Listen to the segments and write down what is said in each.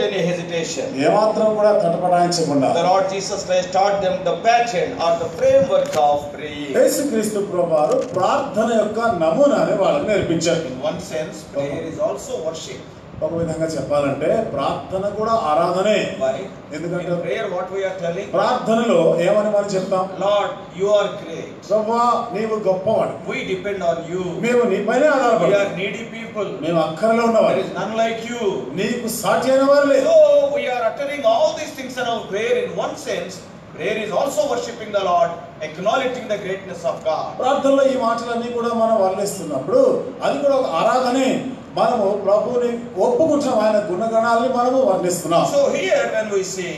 any hesitation. ఏమాత్రం కూడా తటపటాయించకుండా The Lord Jesus Christ taught them the pattern or the framework of prayer. యేసుక్రీస్తు ప్రభువారు ప్రార్థన యొక్క నమూనాని వాళ్ళకి నేర్పించారు In one sense, prayer is also worship. ఒక విధంగా చెప్పాలంటే ప్రార్థన కూడా ఆరాధనే Why? ఎందుకంటే In prayer, what we are telling, ప్రార్థనలో ఏమని మనం చెప్తాం Lord, you are great. ప్రభా నీవు గొప్పవాడు We depend on you. మేము నీ పైనే We ఆధారపడి are needy people. మేము అక్కరలో There ఉన్నవారు is none like you. నీకు సాటి అయిన వారు లేదు So we are uttering all these things in our prayer in one sense. Prayer is also worshipping the Lord, acknowledging the greatness of God. ప్రార్థనలో ఈ మాటలన్నీ కూడా మనం వర్ణిస్తున్నప్పుడు అది కూడా ఒక ఆరాధనే మనము ప్రభువుని ఒప్పుకుంటున్నాం ఆయన గుణగణాలని మనము వర్ణిస్తున్నాం So here when we see,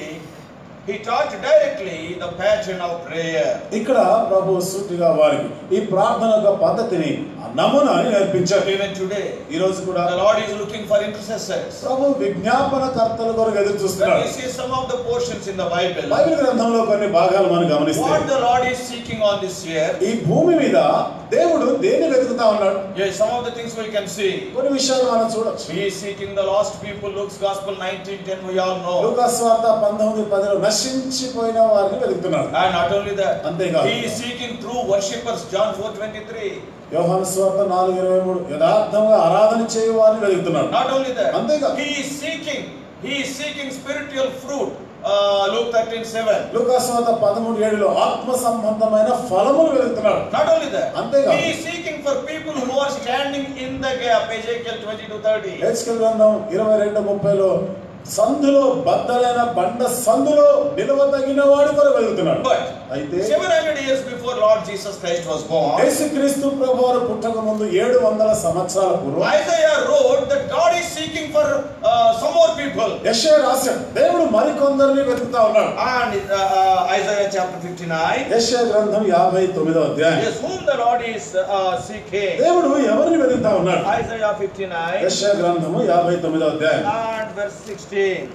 he taught directly the pattern of prayer. ఇక్కడ ప్రభు సూటిగా వారికి ఈ ప్రార్థన యొక్క పద్ధతిని ఆ నమూనాని నేర్పించారు Even today, ఈ రోజు కూడా the Lord is looking for intercessors. ప్రభు విజ్ఞాపన కర్తల కొరకు ఎదురు When చూస్తున్నాడు we see some of the portions in the Bible, Bible గ్రంథంలో కొన్ని భాగాలు మనం గమనిస్తే what the Lord is seeking on this year, ఈ భూమి మీద దేవుడు దేన్ని వెతుకుతా ఉన్నాడు yes, some of the things we can see. కొన్ని విషయాలు మనం చూడొచ్చు He is seeking the lost people, Luke's Gospel 19:10, we all know. లూకాస్వార్త పంతొమ్మిది పదిలో నశించిపోయిన వారిని వెతుకుతున్నాడు And not only that, అంతేకాదు. he is seeking true worshippers, John 4:23. యోహాను స్వార్త నాలుగు ఇరవై మూడు యథార్థంగా ఆరాధన చేయు వారిని వెతుకుతున్నాడు Not only that, అంతేకాదు. he is seeking, he is seeking spiritual fruit. Uh, Luke 13:7. లూకాస్వార్త పదమూడు ఏడులో ఆత్మ సంబంధమైన ఫలములు వెతుకుతున్నాడు Not only that, అంతేకాదు. he is seeking for people who are standing in the gap, Ezekiel 22:30. హెచ్కెల్ గ్రంథం ఇరవై రెండు ముప్పైలో సందులో బద్దలైన బండ సందులో నిలవదగిన వాడి కొరకు వెతుకుతున్నాడు But అయితే 700 years before Lord Jesus Christ was born, యేసుక్రీస్తు ప్రభువారు పుట్టక ముందు ఏడు వందల సంవత్సరాల పూర్వం Isaiah wrote that God is seeking for uh, some more people. యెషయా రాశాడు దేవుడు మరికొందరిని వెతుకుతా ఉన్నాడు And uh, uh, Isaiah chapter 59, యెషయా గ్రంథం యాభై తొమ్మిదో అధ్యాయం yes, whom the Lord is uh, seeking. దేవుడు ఎవరిని వెతుకుతా ఉన్నాడు Isaiah 59 యెషయా గ్రంథము యాభై తొమ్మిదో అధ్యాయం and verse 16.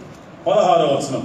పదహారో వచనం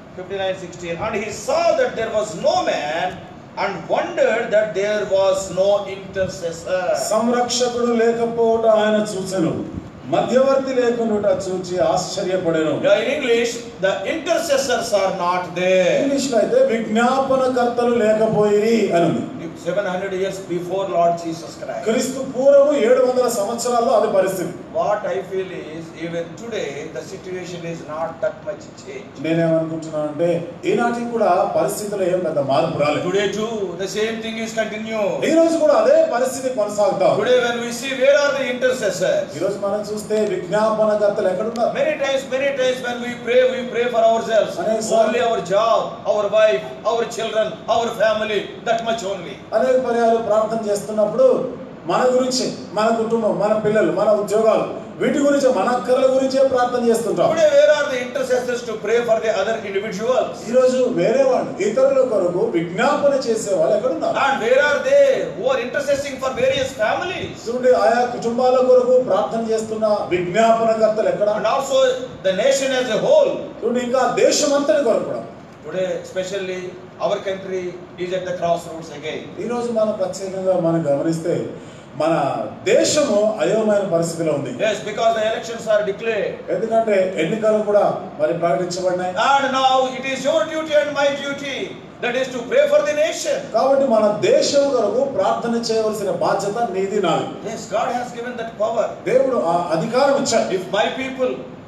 59 16. And he saw that there was no man and wondered that there was no intercessor. సంరక్షకుడు లేకపోవట ఆయన చూచెను మధ్యవర్తి లేకుండా చూచి ఆశ్చర్యపడెను Yeah, in English, the intercessors are not there. English లో అయితే విజ్ఞాపనకర్తలు లేకపోయి అని ఉంది 700 years before Lord Jesus Christ. క్రీస్తు పూర్వము ఏడు వందల సంవత్సరాల్లో అది పరిస్థితి What I feel is, even today, the situation is not that much changed. నేనేమనుకుంటున్నాను అంటే ఈనాటికి కూడా పరిస్థితులు ఏం పెద్ద మార్పు రాలేదు Today too, the same thing is continued. ఈ రోజు కూడా అదే పరిస్థితి కొనసాగుతా ఉంది. Today when we see where are the intercessors? ఈ రోజు మనం చూస్తే విజ్ఞాపనకర్తలు ఎక్కడున్నారు Many times, many times when we pray, we pray for ourselves. Amen, sir. Only our job, our wife, our children, our family, that much only. అనేక పర్యాలు ప్రార్థన చేస్తున్నప్పుడు మన గురించి మన కుటుంబం మన పిల్లలు మన ఉద్యోగాలు వీటి గురించి మన అక్కర్ల గురించే ప్రార్థన చేస్తుంటాం Today where are the intercessors to pray for the other individuals? ఈ రోజు వేరే వాళ్ళు ఇతరుల కొరకు విజ్ఞాపన చేసే వాళ్ళు ఎక్కడున్నారు And where are they who are intercessing for various families? చూడండి ఆయా కుటుంబాల కొరకు ప్రార్థన చేస్తున్న విజ్ఞాపనకర్తలు ఎక్కడ And also the nation as a whole. చూడండి ఇంకా దేశం అంతటి కొరకు కూడా Today, especially, our country is at the crossroads again. ఈ రోజు మనం ప్రత్యేకంగా మనం గమనిస్తే మన దేశము అయోమయ పరిస్థితిలో ఉంది Yes, because the elections are declared. ఎందుకంటే ఎన్నికలు కూడా మరి ప్రకటించబడినాయి And now it is your duty and my duty that is to pray for the nation. కాబట్టి మన దేశం కొరకు ప్రార్థన చేయవలసిన బాధ్యత నీది నాది Yes, God has given that power. దేవుడు ఆ అధికారం ఇచ్చాడు If my people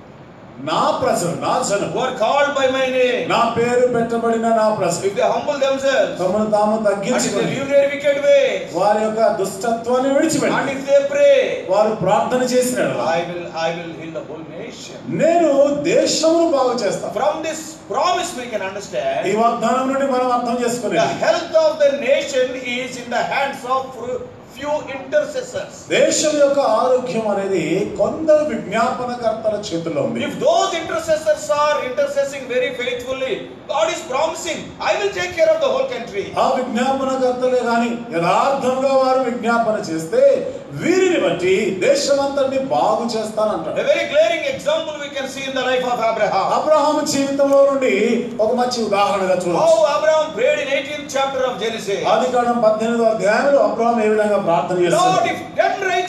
నా ప్రజలు నా జనం who are called by my name, నా పేరు పెట్టబడిన నా ప్రజలు if they humble themselves తమను తాము and if they తగ్గించుకొని leave their wicked ways వారి యొక్క దుష్టత్వాన్ని and విడిచిపెట్టి if they pray, వారు ప్రార్థన చేసిన I will I will heal the whole nation. నేను దేశమును బాగు చేస్తాను From this promise we can understand ఈ వాగ్దానం నుండి మనం అర్థం the చేసుకునేది health of the nation is in the hands of few intercessors. దేశం యొక్క ఆరోగ్యం అనేది కొందరు విజ్ఞాపనకర్తల చేతుల్లో ఉంది If those intercessors are intercessing very faithfully, God is promising, I will take care of the whole country. ఆ విజ్ఞాపనకర్తలే గాని యథార్థంగా వారు విజ్ఞాపన చేస్తే వీరిని బట్టి దేశమంతటిని బాగు చేస్తానంటాడు A very glaring example we can see in the life of Abraham. Abraham జీవితంలో నుండి ఒక మంచి ఉదాహరణగా చూడవచ్చు How Abraham prayed in 18th chapter of Genesis. ఆది కాండం పద్దెనిమిదో అధ్యాయంలో అబ్రహాం ఏ విధంగా ప్రార్థన Lord, చేస్తాడు if ten righteous people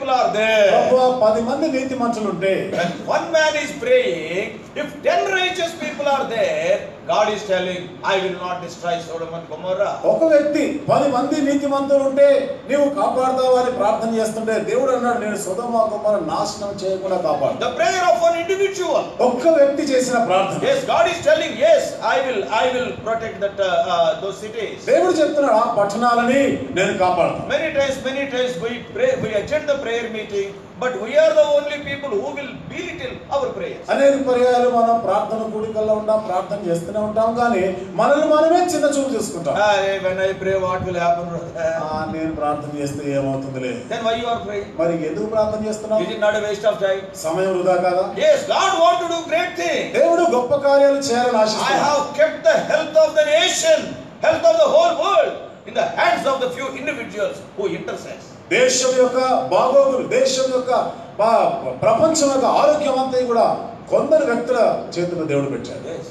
people are there, ప్రభువా, పది మంది నీతి ఉంటే when one man is praying, if ten righteous people are there, God is telling, I will not destroy Sodom and Gomorrah. ఒక వ్యక్తి పది మంది నీతిమంతులు ఉంటే నీవు కాపాడుతావు అని ప్రార్థన చేస్తుంటే దేవుడు అన్నాడు నేను సుధమ కుమార నాశనం చేయకుండా కాపాడు The prayer of one individual. ఒక్క వ్యక్తి చేసిన ప్రార్థన Yes, God is telling, yes, I will, I will protect that uh, uh, those cities. దేవుడు చెప్తున్నాడు ఆ పట్టణాలని నేను కాపాడుతాను Many times, many times we pray, we attend the prayer meeting, but we are the only people who will belittle our prayers. అనేక పర్యాయాలు మనం ప్రార్థన కూడికల్లో ఉంటాం ప్రార్థన చేస్తూనే ఉంటాం కానీ మనల్ని మనమే చిన్న చూపు చూసుకుంటాం Ah, when I pray, what will happen? brother? ఆ, నేను ప్రార్థన చేస్తే ఏమవుతుందిలే Then why you are praying? మరి ఎందుకు ప్రార్థన చేస్తున్నావు Is it not a waste of time? సమయం వృధా కాదా Yes, God want to do great things. దేవుడు గొప్ప కార్యాలు చేయాలని I ఆశిస్తున్నాడు have kept the health of the nation, health of the whole world in the hands of the few individuals who intercede. దేశం యొక్క బాగోగులు దేశం యొక్క బా- ప్రపంచం యొక్క ఆరోగ్యం అంతా కూడా కొందరు వ్యక్తుల చేతుల్లో దేవుడు పెట్టాడు Yes.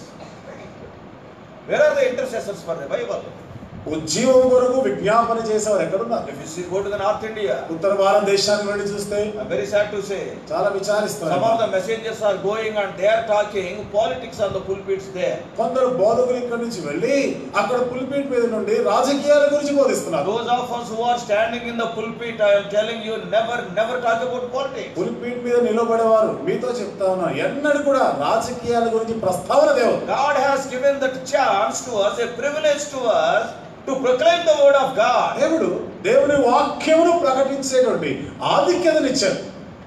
Where are the intercessors for revival? ఉజ్జీవం కొరకు విజ్ఞాపన చేసేవారు ఎక్కడున్నారు If you see, go to the North India, ఉత్తర భారతదేశానికి వెళ్ళి చూస్తే I'm very sad to say, చాలా some of విచారిస్తున్నారు the messengers are going and they are talking politics on the pulpits there. కొందరు బోధకులు ఇక్కడి నుంచి వెళ్ళి అక్కడ పులిపీట్ మీద నుండి రాజకీయాల గురించి బోధిస్తున్నారు Those of us who are standing in the pulpit, I am telling you, never, never talk about politics. పులిపీట్ మీద నిలబడేవారు మీతో చెప్తా ఉన్నా ఎన్నడూ కూడా రాజకీయాల గురించి ప్రస్తావన దేవుడు God has given that chance to us, a privilege to us, to proclaim the word of God. దేవుడు దేవుని వాక్యమును ప్రకటించేటువంటి ఆధిక్యతనిచ్చాడు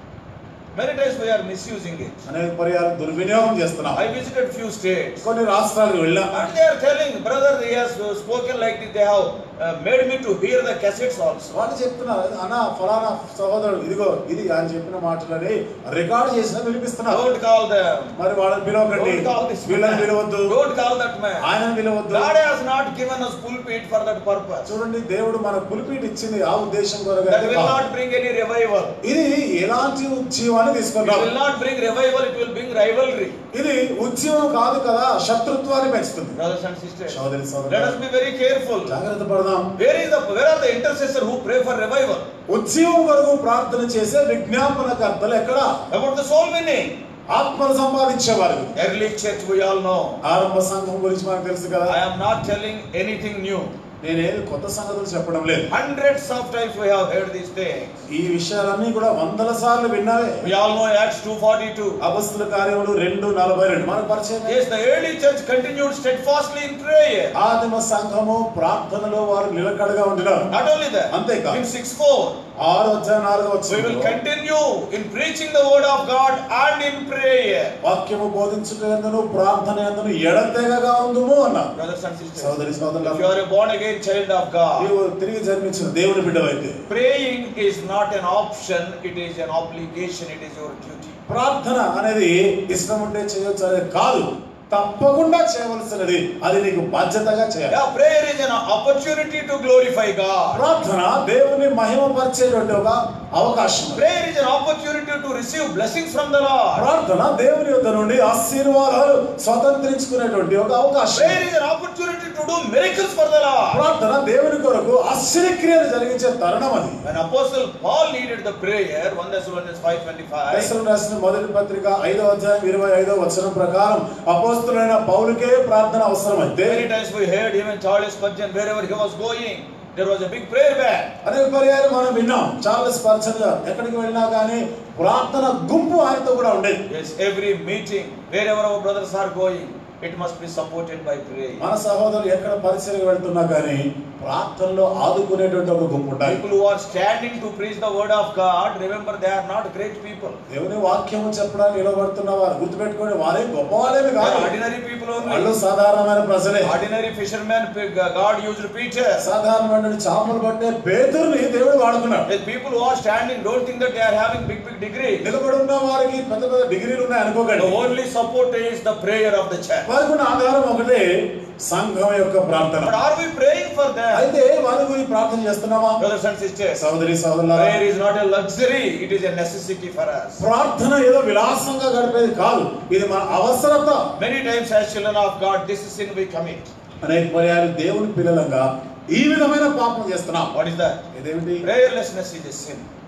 Many times we are misusing it. అనేక పర్యాలు దుర్వినియోగం చేస్తున్నాం I visited few states. కొన్ని రాష్ట్రాలకు వెళ్ళాం And they are telling, brother, he has uh, spoken like this. They have uh, made me to hear the cassettes also. వాళ్ళు చెప్తున్నారు అన్న ఫలానా సహోదరుడు ఇదిగో ఇది ఆయన చెప్పిన మాటలని రికార్డ్ చేసిన వినిపిస్తున్నారు Don't call them. మరి వాళ్ళని పిలవకండి Don't call this వీళ్ళని man. పిలవద్దు Don't call that man. ఆయన పిలవద్దు God has not given us pulpit for that purpose. చూడండి దేవుడు మన పులిపీట ఇచ్చింది ఆ ఉద్దేశం కొరకు That అయితే will కాదు. not bring any revival. ఇది ఎలాంటి ఉజ్జీవాన్ని It తీసుకుంటాం will not bring revival, it will bring rivalry. ఇది ఉజ్జీవం కాదు కదా శత్రుత్వాన్ని పెంచుతుంది Brothers and sisters, సోదరి let us సోదరు be very careful. జాగ్రత్త పడదాం Where is the where are the intercessors who pray for revival? ఉజ్జీవం కొరకు ప్రార్థన చేసే విజ్ఞాపనకర్తలు ఎక్కడ About the soul winning. ఆత్మలు సంపాదించేవారు Early church we all know. ఆరంభ సంఘం గురించి మనకు తెలుసు కదా I am not telling anything new. నేనేమి కొత్త సంగతులు చెప్పడం లేదు Hundreds of times we have heard these things. ఈ విషయాలన్నీ కూడా వందల సార్లు విన్నావే We all know Acts 2.42. అపస్తుల కార్యములు రెండు నలభై రెండు మనకు పరిచయం Yes, the early church continued steadfastly in prayer. ఆదిమ సంఘము ప్రార్థనలో వారు నిలకడగా ఉండినారు Not only that, అంతేకాదు. in 6.4, ఆరో అధ్యాయం నాలుగో we వచ్చిన will continue in preaching the word of God and in prayer. వాక్యము బోధించుట ఎందును ప్రార్థన ఎందును ఎడతెగగా ఉందుము అన్నారు Brothers and sisters, సోదరి if you సోదరులు are a born again child of God, నీవు తిరిగి జన్మించిన దేవుని బిడ్డవైతే praying is not an option, it is an obligation, it is your duty. ప్రార్థన అనేది ఇష్టం ఉంటే చేయొచ్చు అనేది కాదు తప్పకుండా చేయవలసినది అది నీకు బాధ్యతగా చేయాలి Yeah, prayer is an opportunity to glorify God. ప్రార్థన దేవుని మహిమపరిచేటువంటి ఒక అవకాశం Prayer is an opportunity to receive blessings from the Lord. ప్రార్థన దేవుని యొక్క నుండి ఆశీర్వాదాలు స్వతంత్రించుకునేటువంటి ఒక అవకాశం Prayer is an opportunity to do miracles for the Lord. ప్రార్థన దేవుని కొరకు ఆశ్చర్యక్రియలు జరిగించే తరుణం అది When Apostle Paul needed the prayer, 1 Thessalonians 5.25, దశలు రాసిన మొదటి పత్రిక ఐదో అధ్యాయం ఇరవై ఐదో వచనం ప్రకారం అపోస్తులైన పౌలుకే ప్రార్థన అవసరమైతే many times we heard even Charles Spurgeon, wherever he was going, there was a big prayer band. అనేక పర్యాలు మనం విన్నాం చార్లెస్ పర్సన్ గారు ఎక్కడికి వెళ్ళినా కానీ ప్రార్థన గుంపు ఆయనతో కూడా ఉండేది Yes, every meeting, wherever our brothers are going, it must be supported by prayer. మన సహోదరులు ఎక్కడ పరిచయకు వెళ్తున్నా కానీ ప్రార్థనలో ఆదుకునేటువంటి ఒక గుంపు ఉంటాయి People who are standing to preach the word of God, remember they are not great people. దేవుని వాక్యము చెప్పడానికి నిలబడుతున్న వారు గుర్తుపెట్టుకోండి వారే గొప్పవాళ్ళేమి They are కాదు ordinary people వాళ్ళు only. సాధారణమైన ప్రజలే Ordinary fishermen, God used Peter. సాధారణమైన చేపలు పట్టే పేతుర్ని దేవుడు వాడుకున్నాడు Yes, people who are standing don't think that they are having big, big degrees. నిలబడి ఉన్న వారికి పెద్ద పెద్ద డిగ్రీలు ఉన్నాయి అనుకోకండి The only support is the prayer of the church. వారికి ఉన్న ఆధారం ఒకటే సంఘం యొక్క ప్రార్థన But are we praying for them? అయితే వారి గురించి ప్రార్థన చేస్తున్నామా Brothers and sisters, సహోదరి సహోదరులారా prayer is not a luxury, it is a necessity for us. ప్రార్థన ఏదో విలాసంగా గడిపేది కాదు ఇది మన అవసరత Many times as children of God, this is sin we commit. అనేక పర్యాలు దేవుని పిల్లలంగా ఈ విధమైన పాపం చేస్తున్నాం What is that? ఇదేమిటి Prayerlessness is a sin.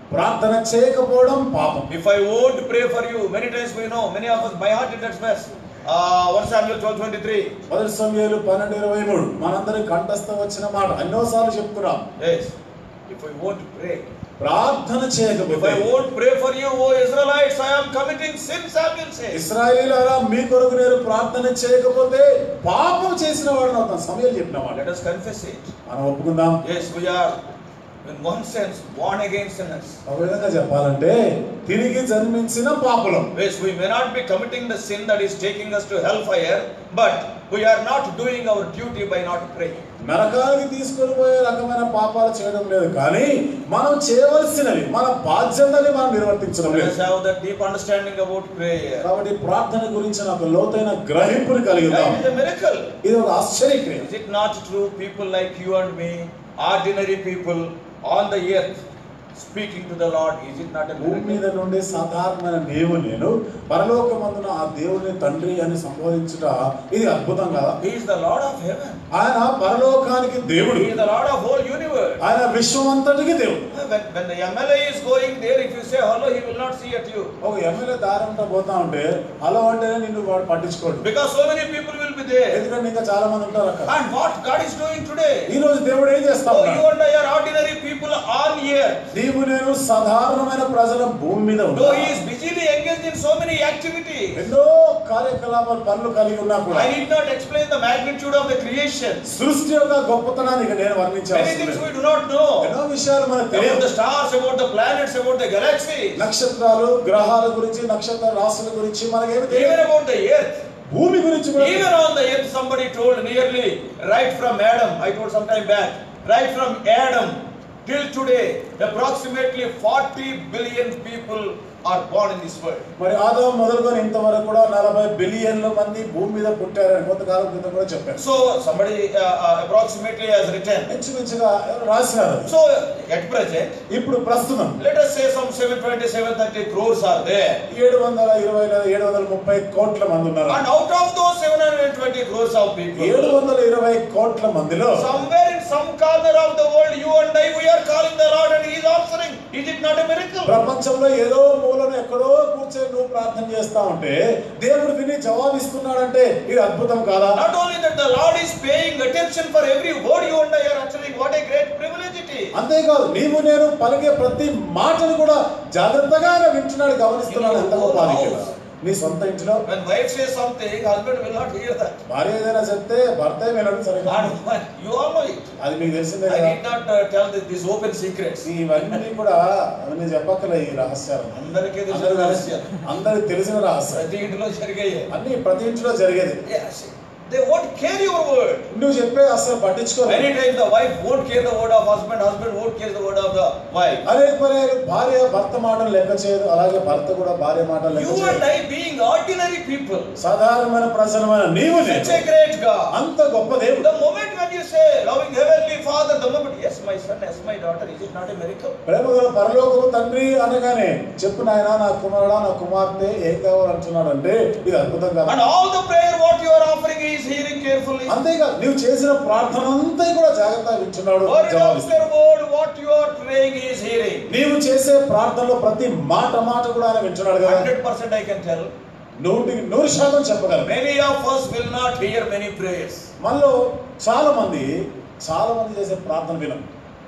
ప్రార్థన చేయకపోవడం పాపం If I won't pray for you, many times we know, many of us, my heart it gets mess. Uh, 1 Samuel 12 23. మొదటి సమయాలు పన్నెండు ఇరవై మూడు మనందరి కంఠస్థం వచ్చిన మాట ఎన్నోసార్లు చెప్పుకున్నాం Yes. If I won't pray, ప్రార్థన if చేయకపోతే I won't pray for you, O Israelites, I am committing sin, Samuel says. ఇస్రాయేలీలారా మీ కొరకు నేను ప్రార్థన చేయకపోతే పాపం చేసిన వాడు అవుతాను సమయాలు చెప్పిన మాట Let us confess it. మనం ఒప్పుకుందాం Yes, we are, in one sense, born again sinners. ఒక విధంగా చెప్పాలంటే తిరిగి జన్మించిన పాపులం Yes, we may not be committing the sin that is taking us to hellfire, but we are not doing our duty by not praying. నరకానికి తీసుకొని పోయే రకమైన పాపాలు చేయడం లేదు కానీ మనం చేయవలసినవి మన బాధ్యతని మనం నిర్వర్తించడం Let లేదు us have that deep understanding about prayer. కాబట్టి ప్రార్థన గురించి నాకు లోతైన గ్రహింపుని కలిగి Yeah, ఉన్నాం it is a miracle. ఇది ఒక ఆశ్చర్యక్రియ Is it not true? People like you and me, ordinary people on the earth, speaking to the Lord, is it not a భూమి miracle? మీద నుండి సాధారణమైన నీవు నేను పరలోకమందున ఆ దేవుని తండ్రి అని సంబోధించుట ఇది అద్భుతం కదా He is the Lord of heaven. ఆయన పరలోకానికి దేవుడు He is the Lord of whole universe. ఆయన విశ్వం అంతటికి దేవుడు When, when the MLA is going there, if you say hello, he will not see at you. ఒక ఎమ్మెల్యే దారి ఉంటే పోతా ఉంటే హలో అంటేనే నిన్ను వాడు పట్టించుకోడు Because so many people will be there. ఎందుకంటే ఇంకా చాలా మంది ఉంటారు అక్కడ And what God is doing today? ఈ రోజు దేవుడు ఏం చేస్తా Oh, you ఉన్నాడు and I are ordinary people on earth. నీవు నేను సాధారణమైన ప్రజల భూమి మీద Though ఉన్నా he is busily engaged in so many activities. ఎన్నో కార్యకలాపాలు పనులు కలిగి ఉన్నా కూడా I need not explain the magnitude of the creation. సృష్టి యొక్క గొప్పతనాన్ని ఇక నేను Many వర్ణించాల్సి things we లేదు. do not know. ఎన్నో విషయాలు మనకు About తెలియదు the stars, about the planets, about the galaxies. నక్షత్రాలు గ్రహాల గురించి నక్షత్ర రాశుల గురించి మనకేమి Even తెలియదు about the earth. భూమి గురించి కూడా Even on the earth, somebody told nearly right from Adam, I told some time back, right from Adam till today, approximately 40 billion people are born in this world. మరి ఆదాం మొదలుకొని ఇంతవరకు కూడా నలభై బిలియన్ల మంది భూమి మీద పుట్టారని కొంతకాలం క్రితం కూడా చెప్పారు So somebody uh, uh, approximately has written. ఇంచుమించుగా రాసినారు So at present, ఇప్పుడు ప్రస్తుతం let us say some 720, 730 crores are there. ఏడు వందల ఇరవై లేదా ఏడు వందల ముప్పై కోట్ల మంది ఉన్నారు And out of those 720 crores of ఏడు people, వందల ఇరవై కోట్ల మందిలో somewhere in some corner of the world, you and I, we are calling the Lord and He is answering. Is it not a miracle? ప్రపంచంలో ఏదో మూలను ఎక్కడో కూర్చొని నువ్వు ప్రార్థన చేస్తా ఉంటే దేవుడు విని జవాబిస్తున్నాడంటే ఇది అద్భుతం కాదా Not only that, the Lord is paying attention for every word you and I are uttering. What a great privilege it is. అంతేకాదు నీవు నేను పలికే ప్రతి మాటను కూడా జాగ్రత్తగా ఆయన వింటున్నాడు గమనిస్తున్నాడు ఎంత గొప్ప ఆధిక్యత. నీ సొంత ఇంటిలో When wife says something, husband will not hear that. భార్య ఏదైనా చెప్తే భర్త వినడం సరిగా And you all know it. అది మీకు తెలిసిందే I కదా need not uh, tell this, these open secrets. ఇవన్నీ కూడా అవన్నీ చెప్పక్కలే ఈ రహస్యాలు అందరికీ తెలిసిన అందరికీ రహస్యాలు. అందరికి తెలిసిన రహస్యాలు ప్రతి ఇంటిలో జరిగాయి అన్ని ప్రతి ఇంటిలో జరిగేది Yes. They won't care your word. నువ్వు చెప్పే అసలు పట్టించుకోలేదు Many times the wife won't care the word of husband, husband won't care the word of the wife. అనేక పర్యాలు భార్య భర్త మాటలు లెక్క చేయదు అలాగే భర్త కూడా భార్య మాటలు లెక్క You and చేయదు I being ordinary people, సాధారణమైన ప్రజలమైన నీవు నేను such a great God. అంత గొప్ప దేవుడు The moment when you say, loving heavenly Father, the moment, yes, my son, yes, my daughter, is it not a miracle? ప్రేమ గల పరలోకము తండ్రి అనగానే చెప్పు నాయన నా కుమారుడా నా కుమార్తె ఏం కావాలంటున్నాడు అంటే ఇది అద్భుతం And కదా all the prayer what you are offering, He is hearing carefully. అంతేకాదు నీవు చేసిన ప్రార్థన అంతా కూడా జాగ్రత్తగా వింటున్నాడు Word జవాబిస్తాడు after word, what you are praying, He is hearing. నీవు చేసే ప్రార్థనలో ప్రతి మాట మాట కూడా ఆయన వింటున్నాడు కదా 100% I can tell. నూటికి నూరు శాతం చెప్పగలను Many of us will not hear many prayers. మనలో చాలా మంది చాలా మంది చేసే ప్రార్థన వినం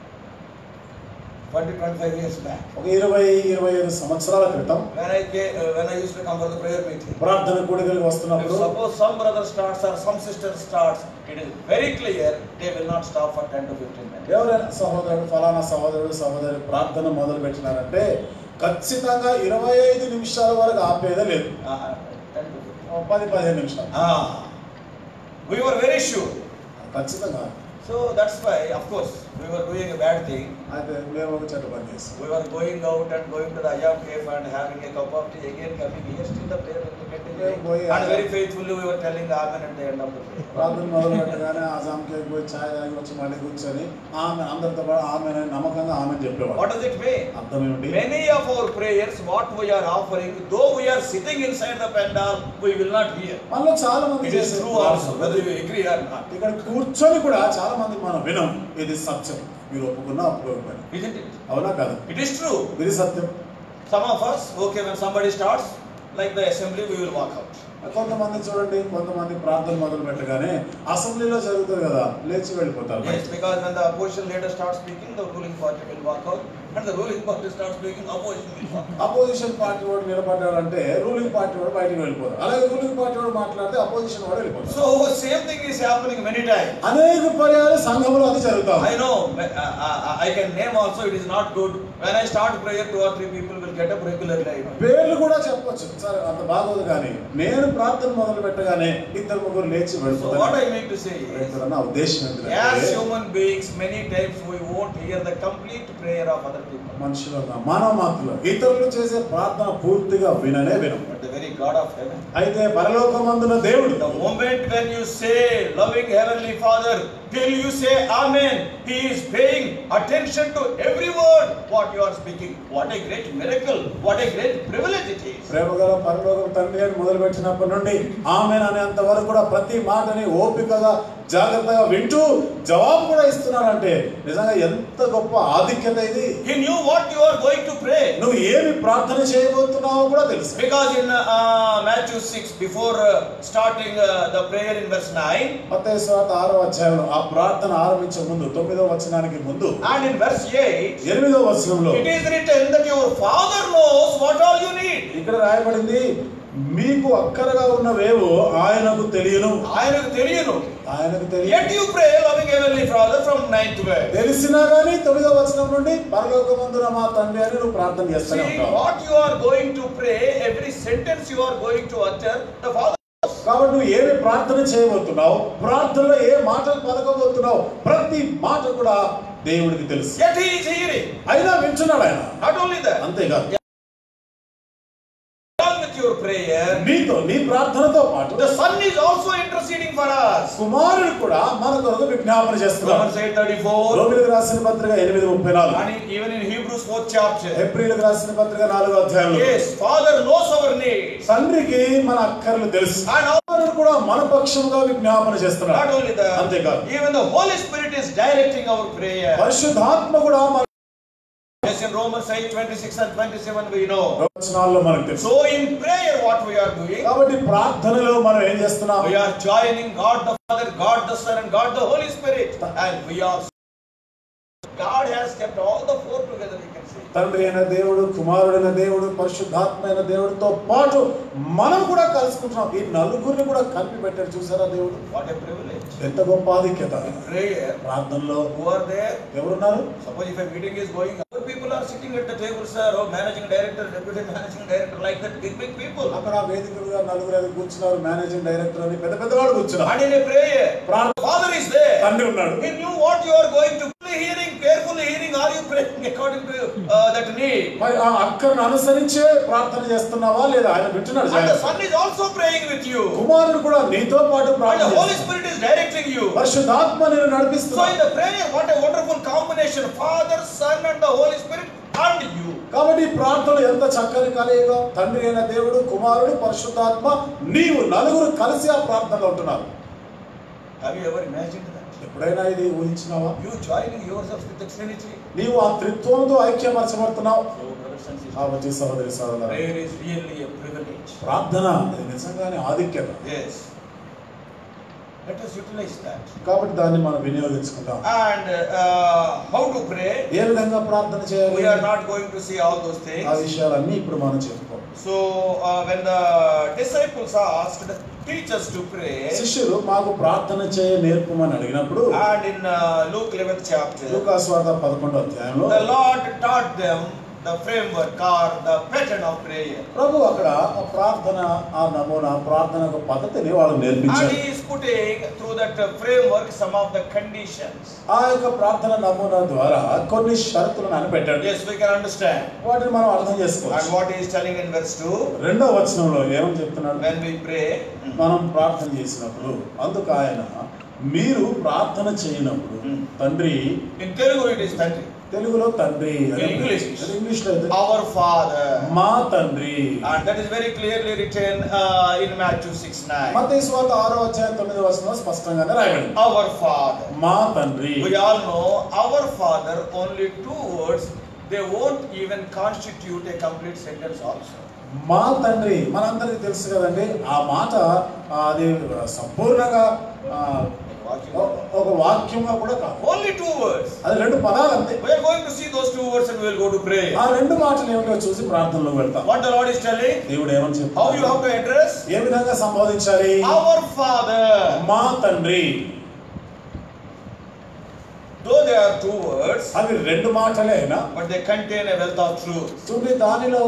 20, 25 years back. ఒక ఇరవై ఇరవై ఐదు సంవత్సరాల క్రితం When I came, uh, when I used to come for the prayer meeting. ప్రార్థన కూడికలకు If వస్తున్నప్పుడు suppose some brother starts or some sister starts, it is very clear they will not stop for 10 to 15 minutes. ఎవరైనా సహోదరుడు ఫలానా సహోదరుడు సహోదరి ప్రార్థన మొదలు పెట్టినారంటే ఖచ్చితంగా ఇరవై ఐదు నిమిషాల వరకు ఆపేదే లేదు Uh, 10 to 15. ఓ పది పదిహేను నిమిషాలు Ah, we were very sure. ఖచ్చితంగా So that's why, of course, we were doing a bad thing. అయితే మేము ఒక చెట్టు పని చేస్తాం We were going out and going to the Ayam cave and having a cup of tea, again coming here, still the prayer will be continuing. Yeah, boy, And yeah. very faithfully we were telling Amen at the end of the prayer. ప్రార్థన మొదలు పెట్టగానే ఆజాంకి పోయి ఛాయ్ తాగి వచ్చి మళ్ళీ కూర్చొని ఆమె అందరితో పాటు ఆమె నమ్మకంగా ఆమె చెప్పేవాడు What does it mean? అర్థం ఏమిటి Many of our prayers, what we are offering, though we are sitting inside the pandal, we will not hear. మనలో చాలా మంది It is చేసే true ప్రార్థన. also, whether you agree or not. ఇక్కడ కూర్చొని కూడా చాలా మంది మనం వినం ఇది సత్యం మీరు ఒప్పుకున్నా ఒప్పుకోకపోయినా Isn't it? అవునా కదా It is true. ఇది సత్యం Some of us, okay, when somebody starts, like the assembly, we will walk out. కొంతమంది చూడండి కొంతమంది ప్రార్థన మొదలు పెట్టగానే అసెంబ్లీలో జరుగుతుంది కదా లేచి వెళ్ళిపోతారు Yes, because when the opposition leader starts speaking, the ruling party will walk out, and the ruling party starts speaking, opposition will walk out. Opposition party వాడు నిలబడ్డాడంటే రూలింగ్ పార్టీ వాడు బయటికి వెళ్ళిపోతారు అలాగే రూలింగ్ పార్టీ వాడు మాట్లాడితే అపోజిషన్ వాడు వెళ్ళిపోతారు So same thing is happening many times. అనేక పర్యాలు సంఘంలో అది జరుగుతాం I know, but, uh, uh, I can name also. It is not good. When I start prayer, two or three people will get up regularly. I know. పేర్లు కూడా చెప్పొచ్చు సరే అంత బాగోదు కానీ నేను ప్రార్థన మొదలు పెట్టగానే ఇద్దరు ముగ్గురు లేచి So what వెళ్ళిపోతారు I mean to say is, ఇక్కడ నా ఉద్దేశం as ఏంటంటే human beings, many times we won't hear the complete prayer of other people. మనుషులుగా మానవ మాత్రలు ఇతరులు చేసే ప్రార్థన పూర్తిగా విననే వినం But the very God of heaven. అయితే పరలోకమందున దేవుడు The moment when you say, loving Heavenly Father, till you say Amen, He is paying attention to every word what you are speaking. What a great miracle, what a great privilege it is. ప్రేమగల పరలోకం తండ్రి అని మొదలుపెట్టినప్పటి నుండి ఆమె అనేంత వరకు కూడా ప్రతి మాటని ఓపికగా జాగ్రత్తగా వింటూ జవాబు కూడా ఇస్తున్నారంటే నిజంగా ఎంత గొప్ప ఆధిక్యత ఇది He knew what you are going to pray. నువ్వు ఏమి ప్రార్థన చేయబోతున్నావో కూడా తెలుసు Because in uh, Matthew 6, before uh, starting uh, the prayer in verse 9, మత్తయి సువార్త ఆరో అధ్యాయంలో ఆ ప్రార్థన ఆరంభించే ముందు తొమ్మిదో వచనానికి ముందు and in verse 8, ఎనిమిదో వచనంలో it is written that your Father knows what all you need. ఇక్కడ రాయబడింది మీకు అక్కరగా ఉన్నవేవో ఆయనకు తెలియను ఆయనకు తెలియను ఆయనకు Yet తెలియదు you pray, loving Heavenly Father, from 9 to 12. తెలిసినా గానీ తొమ్మిదో వచనం నుండి పరలోకమందున మా తండ్రి అని నువ్వు ప్రార్థన చేస్తూనే See, ఉంటావు what you are going to pray, every sentence you are going to utter, the Father knows. కాబట్టి నువ్వు ఏమి ప్రార్థన చేయబోతున్నావు ప్రార్థనలో ఏ మాటలు పలకబోతున్నావు ప్రతి మాట కూడా దేవుడికి తెలుసు Yet He is hearing. అయినా వింటున్నాడు ఆయన Not only that, అంతేకాదు along with your prayer, నీతో నీ ప్రార్థనతో పాటు the Son is also interceding for us. కుమారుడు కూడా మన కొరకు విజ్ఞాపన చేస్తున్నాడు Romans 8:34, రోమిలకు రాసిన పత్రిక ఎనిమిది ముప్పై నాలుగు and in- even in Hebrews 4th chapter. ఏప్రిల్కి రాసిన పత్రిక నాలుగో అధ్యాయంలో Yes, Father knows our needs. తండ్రికి మన అక్కర్లు తెలుసు And also, కుమారుడు కూడా మన పక్షంగా విజ్ఞాపన not చేస్తున్నాడు only that, అంతేకాదు even the Holy Spirit is directing our prayer. పరిశుద్ధాత్మ కూడా మన Yes, in Romans 8, 26 and 27 we know. ప్రవచనాల్లో మనకు తెలుసు So in prayer what we are doing, కాబట్టి ప్రార్థనలో మనం ఏం చేస్తున్నాం we are joining God the Father, God the Son and God the Holy Spirit. And we are, God has kept all the four together we can say. తండ్రి అయిన దేవుడు కుమారుడైన దేవుడు పరిశుద్ధాత్మ అయిన దేవుడితో పాటు మనం కూడా కలుసుకుంటున్నాం ఈ నలుగురిని కూడా కలిపి పెట్టాడు చూసారా దేవుడు What a privilege. ఎంత గొప్ప ఆధిక్యత In prayer, ప్రార్థనలో who are there? ఎవరున్నారు Suppose if a meeting is going, other people are sitting at the table, sir, oh, managing director, deputy managing director, like that, big, big people. అక్కడ వేదికలుగా నలుగురు ఐదు కూర్చున్నారు managing director అని పెద్ద పెద్దవాడు కూర్చున్నారు And in a prayer, ప్రార్థన Father is there. తండ్రి ఉన్నాడు He knew what you are going to be hearing, carefully hearing, are you praying according to uh, that need? మరి ఆ అక్కను అనుసరించే ప్రార్థన చేస్తున్నావా లేదా ఆయన వింటున్నాడు And the జాగ్రత్త. Son is also praying with you. కుమారుడు కూడా నీతో పాటు And ప్రార్థన the Holy చేస్తున్నాడు. Spirit is directing you. పరిశుద్ధాత్మ నేను So in నడిపిస్తున్నాను the prayer, what a wonderful combination. Father, Son and the Holy Spirit and you. కాబట్టి ఈ ప్రార్థన ఎంత చక్కని కలయిక తండ్రి అయిన దేవుడు కుమారుడు పరిశుద్ధాత్మ నీవు నలుగురు కలిసి ఆ ప్రార్థనలో ఉంటున్నారు Have you ever imagined that? ఎప్పుడైనా ఇది ఊహించినావా You joining yourself with the Trinity. నీవు ఆ త్రిత్వంతో ఐక్యపరచబడుతున్నావు So brothers and sisters, కాబట్టి సహోదరి సహోదరు prayer is really a privilege. ప్రార్థన ఇది నిజంగానే ఆధిక్యత Yes. Let us utilize that. కాబట్టి దాన్ని మనం వినియోగించుకుంటాం And uh, how to pray? ఏ విధంగా ప్రార్థన చేయాలి We are not going to see all those ఆ things. విషయాలన్నీ ఇప్పుడు మనం చెప్పుకోం So uh, when the disciples asked, teach us to pray. శిష్యులు మాకు ప్రార్థన చేయ నేర్పమని అడిగినప్పుడు And in uh, Luke 11th chapter, లూకాస్వార్త పదకొండో అధ్యాయంలో the Lord taught them the framework or the pattern of prayer. ప్రభు అక్కడ ఆ ప్రార్థన ఆ నమూనా ప్రార్థన ఒక పద్ధతిని వాళ్ళు And నేర్పించారు he is putting through that uh, framework some of the conditions. ఆ యొక్క ప్రార్థన నమూనా ద్వారా కొన్ని షరతులను అని పెట్టాడు Yes, we can understand. వాటిని మనం అర్థం And చేసుకోవచ్చు what he is telling in verse 2, రెండో వచనంలో ఏమని చెప్తున్నాడు when we pray, మనం ప్రార్థన చేసినప్పుడు అందుకు ఆయన మీరు ప్రార్థన చేయనప్పుడు తండ్రి in Telugu it is Tantri. తెలుగులో తండ్రి In English. ఇంగ్లీష్ లో అయితే Our Father. మా తండ్రి And that is very clearly written uh, in Matthew 6 9. మత స్వాత ఆరో అధ్యాయం తొమ్మిది వచనంలో స్పష్టంగానే రాయబడింది Our Father. మా తండ్రి We all know our Father, only two words, they won't even constitute a complete sentence also. మా తండ్రి మనందరికీ తెలుసు కదండి ఆ మాట ఆ, అది సంపూర్ణంగా ఆ, ఒ- ఒక వాక్యంగా కూడా కాదు Only two words. అది రెండు పదాలు అంతే We are going to see those two words and we will go to pray. ఆ రెండు మాటలు ఏమిటో చూసి ప్రార్థనలో వెళ్తాం What the Lord is telling, దేవుడు ఏమని how you చెప్తాడు have to address ఏ విధంగా సంబోధించాలి our Father. మా తండ్రి Though they are two words, అవి రెండు మాటలే అయినా but they contain a wealth of truth. చూడండి దానిలో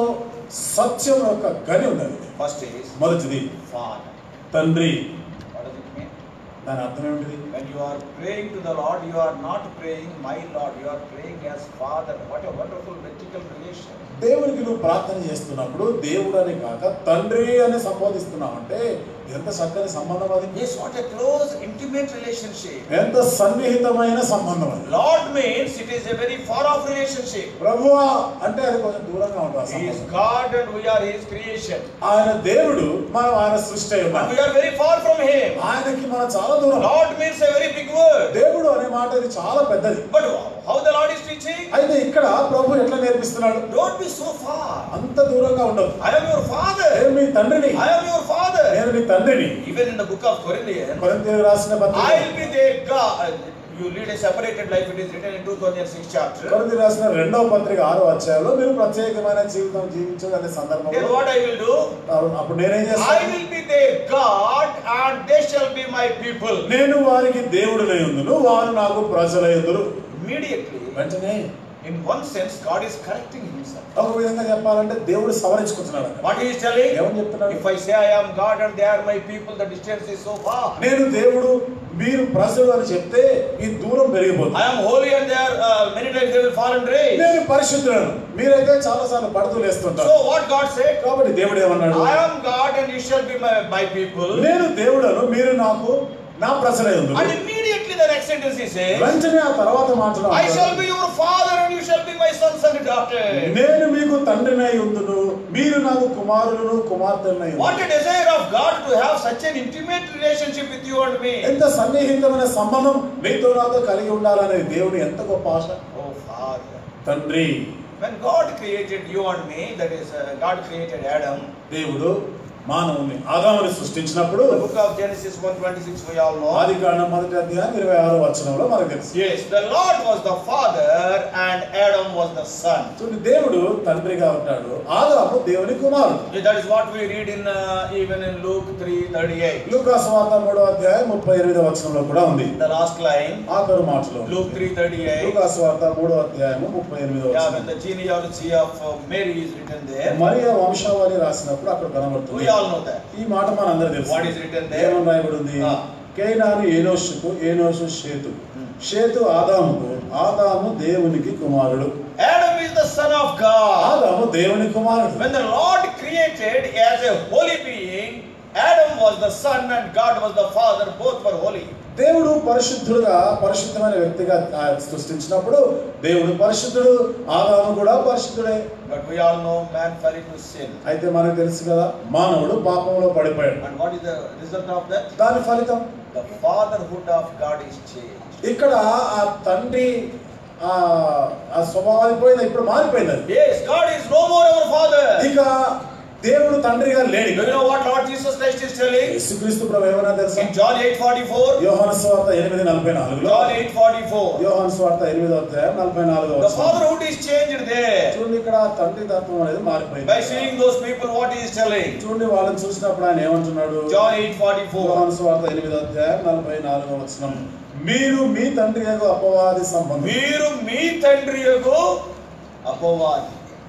సత్యం యొక్క గని ఉన్నది First is మొదటిది Father. తండ్రి What does it mean? దాని అర్థం ఏమిటిది When you are praying to the Lord, you are not praying my Lord, you are praying as Father. What a wonderful vertical relation. దేవునికి నువ్వు ప్రార్థన చేస్తున్నప్పుడు దేవుడు అని కాక తండ్రి అని సంబోధిస్తున్నావు అంటే ఎంత చక్కని సంబంధం అది Yes, what a close, intimate relationship. ఎంత సన్నిహితమైన సంబంధం అది Lord means it is a very far off relationship. ప్రభువా అంటే అది కొంచెం దూరంగా ఉంటుంది ఆ He is సంబంధం. God and we are His creation. ఆయన దేవుడు మనం ఆయన సృష్టి అయి And ఉన్నాం we are very far from Him. ఆయనకి మనం చాలా దూరం Lord means a very big word. దేవుడు అనే మాట ఇది చాలా పెద్దది But how the Lord is teaching? అయితే ఇక్కడ ప్రభు ఎట్లా నేర్పిస్తున్నాడు Don't be so far. అంత దూరంగా ఉండదు I am your father. నేను మీ తండ్రిని I am your father. నేను మీ తండ్రిని Even in the book of Corinthians, కొరింథీయులకు రాసిన I పత్రిక will be their God. You lead a separated life. It is written in 2006 chapter. కొరింథీ రాసిన రెండవ పత్రిక ఆరో అధ్యాయంలో మీరు ప్రత్యేకమైన జీవితం జీవించాలనే Then సందర్భంలో what I will do? అప్పుడు నేనేం I చేస్తాను will be their God and they shall be my people. నేను వారికి దేవుడునై ఉందును వారు నాకు ప్రజలై ఉందురు Immediately, వెంటనే in one sense, God is correcting himself. ఒక విధంగా చెప్పాలంటే దేవుడు సవరించుకుంటున్నాడు అక్కడ. What he is telling? ఏమని చెప్తున్నాడు If I say I am God and they are my people, the distance is so far. నేను దేవుడు మీరు ప్రజలు అని చెప్తే ఈ దూరం పెరిగిపోతుంది I am holy and they are uh, many times they will fall and raise. నేను పరిశుద్ధులను మీరైతే చాలా సార్లు పడుతూ లేస్తుంటారు So what God said? కాబట్టి దేవుడు ఏమన్నాడు I am God and you shall be my, my people. నేను దేవుడను మీరు నాకు నా ప్రజలై ఉంది And immediately the next sentence he says, వెంటనే ఆ తర్వాత మాటలు I shall be your father and you shall be my sons and daughters. నేను మీకు తండ్రినై ఉందును మీరు నాకు కుమారులను కుమార్తెనై ఉందురు. What a desire of God to have such an intimate relationship with you and me. ఎంత సన్నిహితమైన సంబంధం నీతో నాతో కలిగి ఉండాలనే దేవుడు ఎంత గొప్ప ఆశ Oh Father. తండ్రి When God created you and me, that is, uh, God created Adam. దేవుడు మానవుని ఆదాముని సృష్టించినప్పుడు The book of Genesis 126, we all know. ఆది కాండం మొదటి అధ్యాయం ఇరవై ఆరో వచనంలో మనకు తెలుసు Yes, the Lord was the father and Adam was the son. చూడండి దేవుడు తండ్రిగా ఉంటాడు ఆదాము దేవుని కుమారుడు Yeah, That is what we read in uh, even in Luke 3:38. లూకాసు వార్త మూడో అధ్యాయం ముప్పై ఎనిమిదో వచనంలో కూడా ఉంది The last line, ఆఖరు మాటలో Luke 3:38. లూకాసు వార్త మూడో అధ్యాయము ముప్పై ఎనిమిదో Yeah, when వచనం the genealogy of uh, Mary is written there, మరియ వంశావళి రాసినప్పుడు అక్కడ we కనబడుతుంది all know that. ఈ మాట మనందరూ తెలుసు What is written there? ఏమని రాయబడి ఉంది ఆ. కేనాను ఏనోషుకు ఏనోషు షేతు Hmm. షేతు ఆదాముకు ఆదాము దేవునికి కుమారుడు Adam is the son of God. ఆదాము దేవుని కుమారుడు When the Lord created as a holy being, Adam was the son and God was the father, both were holy. దేవుడు పరిశుద్ధుడుగా పరిశుద్ధమైన వ్యక్తిగా ఆ, సృష్టించినప్పుడు దేవుడు పరిశుద్ధుడు ఆదాము కూడా పరిశుద్ధుడే But we all know man fell into sin. అయితే మనకు తెలుసు కదా మానవుడు పాపంలో పడిపోయాడు And what is the result of that? దాని ఫలితం The fatherhood of God is changed. ఇక్కడ ఆ తండ్రి ఆ ఆ స్వభావానికి పోయింది ఇప్పుడు మారిపోయింది అది Yes, God is no more our father. ఇక దేవుడు తండ్రిగా లేడు Do you know what Lord Jesus Christ is telling? యేసుక్రీస్తు ప్రభు ఏమన్నా తెలుసా In John 8:44. యోహాను స్వార్త ఎనిమిది నలభై నాలుగులో John 8:44. యోహాను స్వార్త ఎనిమిదో అధ్యాయం నలభై నాలుగో The fatherhood is changed there. చూడండి ఇక్కడ తండ్రి తత్వం అనేది By మారిపోయింది seeing those people, what he is telling? చూడండి వాళ్ళని చూసినప్పుడు ఆయన ఏమంటున్నాడు John 8:44. యోహాను స్వార్త ఎనిమిదో అధ్యాయం నలభై నాలుగో వచనం మీరు మీ తండ్రి యొక్క అపవాది సంబంధం మీరు మీ తండ్రి యొక్క అపవాది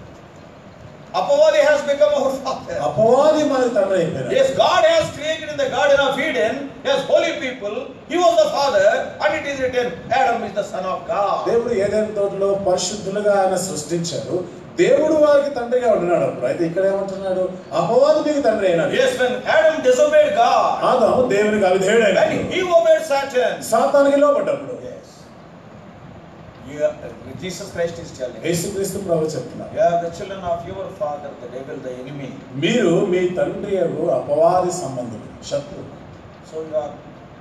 అపవాది has become our father. అపవాది మనకి తండ్రి అయిపోయారు Yes, God has created in the Garden of Eden as holy people. He was the father, and it is written, Adam is the son of God. దేవుడు ఏదైనా తోటలో పరిశుద్ధులుగా ఆయన సృష్టించారు దేవుడు వారికి తండ్రిగా ఉంటున్నాడు అప్పుడు అయితే ఇక్కడ ఏమంటున్నాడు అపవాది మీకు తండ్రి అయినాడు Yes, when Adam disobeyed God, ఆదాము దేవునికి అవిధేయుడైన and he obeyed Satan. సాతానికి లోపడ్డప్పుడు Yes. You are, Jesus Christ is telling. యేసుక్రీస్తు ప్రభు చెప్తున్నారు You are the children of your father, the devil, the enemy. మీరు మీ తండ్రి యొక్క అపవాది సంబంధులు శత్రువు So you are,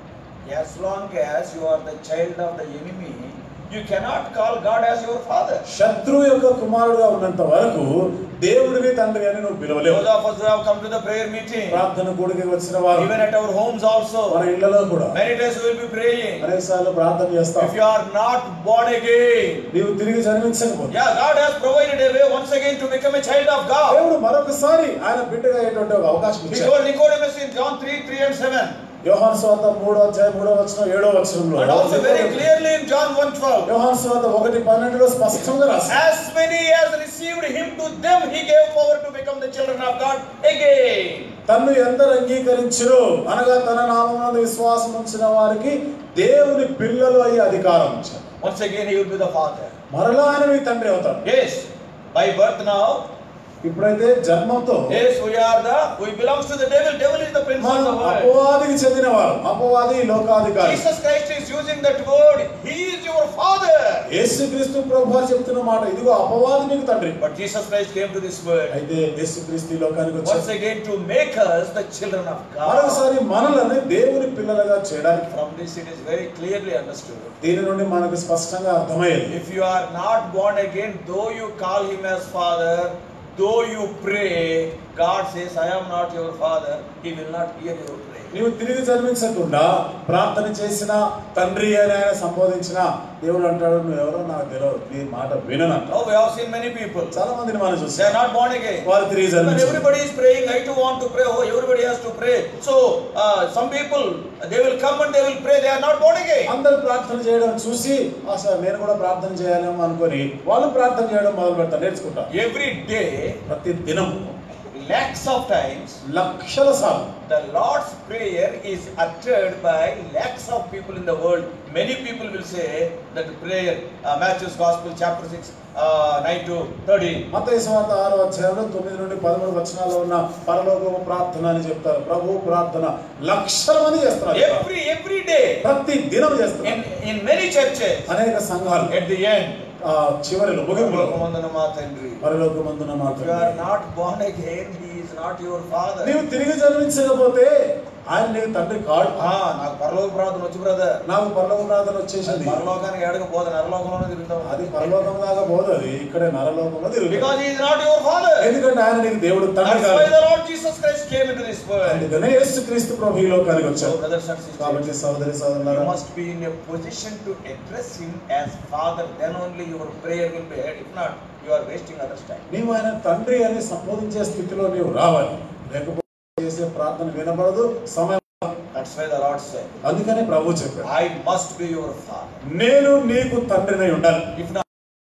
as long as you are the child of the enemy, you cannot call God as your father. శత్రువు యొక్క కుమారుడుగా ఉన్నంత వరకు దేవుడిని తండ్రి అని నువ్వు పిలవలేవు Those of us who have come to the prayer meeting, ప్రార్థన కూడికి వచ్చిన వారు even at our homes also, మన ఇళ్లలో కూడా many days we will be praying. అనేక సార్లు ప్రార్థన చేస్తాం If you are not born again, నీవు తిరిగి జన్మించకపోతే yeah, God has provided a way once again to become a child of God. దేవుడు మరొకసారి ఆయన బిడ్డగా అయ్యేటువంటి ఒక అవకాశం He ఇచ్చాడు told Nicodemus in John 3 3 and 7. యోహాను స్వాత మూడో అధ్యాయం మూడో వచనం ఏడో వచనంలో And also very clearly in John 1 12. యోహాను స్వాత ఒకటి పన్నెండులో స్పష్టంగా రాశారు As many as received him to them, he gave power to become the children of God again. తన్ను ఎందరు అంగీకరించును అనగా తన నామమునందు విశ్వాసం ఉంచిన వారికి దేవుని పిల్లలు అయ్యే అధికారం ఇచ్చారు Once again, he will be the father. మరలా ఆయన మీ తండ్రి అవుతాడు Yes, by birth now. ఇప్పుడైతే జన్మంతో Yes, we are the, we belongs to the devil. Devil is the prince of మనం the world. అపవాదికి చెందిన వారు అపవాది లోకాధికారి Jesus Christ is using that word. He is your father. యేసుక్రీస్తు ప్రభు వారు చెప్తున్న మాట ఇదిగో అపవాది మీకు తండ్రి But Jesus Christ came to this world అయితే యేసుక్రీస్తు ఈ లోకానికి once వచ్చారు again to make us the children of God. మరొకసారి మనల్ని దేవుని పిల్లలుగా చేయడానికి From this, it is very clearly understood. దీని నుండి మనకు స్పష్టంగా అర్థమయ్యేది If you are not born again, though you call him as father, though you pray, God says, I am not your father. He will not hear your prayer. నీవు తిరిగి జన్మించకుండా ప్రార్థన చేసిన తండ్రి అని ఆయన సంబోధించిన దేవుడు అంటాడు నువ్వు ఎవరో నాకు తెలియదు నీ మాట విననంట Now we have seen many people. చాలా మందిని మనం They are చూసాం not born again. వారు తిరిగి When జన్మించారు everybody is praying, I too want to pray. Oh, everybody has to pray. So uh, some people they will come and they will pray. They are not born again. అందరు ప్రార్థన చేయడం చూసి అసలు నేను కూడా ప్రార్థన చేయాలేమో అనుకొని వాళ్ళు ప్రార్థన చేయడం మొదలు పెడతారు నేర్చుకుంటారు Every day, ప్రతి దినము lakhs of times, లక్షల సార్లు the Lord's prayer is uttered by lakhs of people in the world. Many people will say that the prayer, uh, Matthew's Gospel, chapter 6, uh, 9 to 13. మత స్వార్థ ఆరో అధ్యాయంలో తొమ్మిది నుండి పదమూడు వచనాల్లో ఉన్న పరలోకము ప్రార్థన అని చెప్తారు ప్రభు ప్రార్థన లక్షల మంది చేస్తున్నారు Every every day, ప్రతి దినం చేస్తున్నారు in, in many churches, అనేక సంఘాలు at the end, ఆ చివరిలో ముగింపులో పరలోకమందున మా తండ్రి. పరలోకమందున If you are మాత్రం not born again, he is not your father. నీవు తిరిగి జన్మించకపోతే ఆయన నీకు తండ్రి కాడు ఆ, నాకు పరలోక ప్రార్థన వచ్చి బ్రదర్ నాకు పరలోక ప్రార్థన వచ్చేసింది పరలోకానికి ఎడక పోదు నరలోకంలోనే తిరుగుతాం అది పరలోకం దాకా పోదు అది ఇక్కడే నరలోకంలో తిరుగుతుంది because he is not your father ఎందుకంటే ఆయన నీకు దేవుడు తండ్రి that's why కాదు the lord jesus christ came into this world అందుకనే యేసుక్రీస్తు ప్రభు ఈ లోకానికి so వచ్చాడు brothers and sisters కాబట్టి సోదరి you సోదరులారా must be in a position to address him as father then only your prayer will be heard if not you are wasting others time నీవు ఆయన తండ్రి అని సంబోధించే స్థితిలో నీవు రావాలి లేకపోతే చేసే ప్రార్థన వినబడదు సమయం that's why the lord said అందుకనే ప్రభు చెప్పాడు i must be your father నేను నీకు తండ్రినై ఉండాలి if not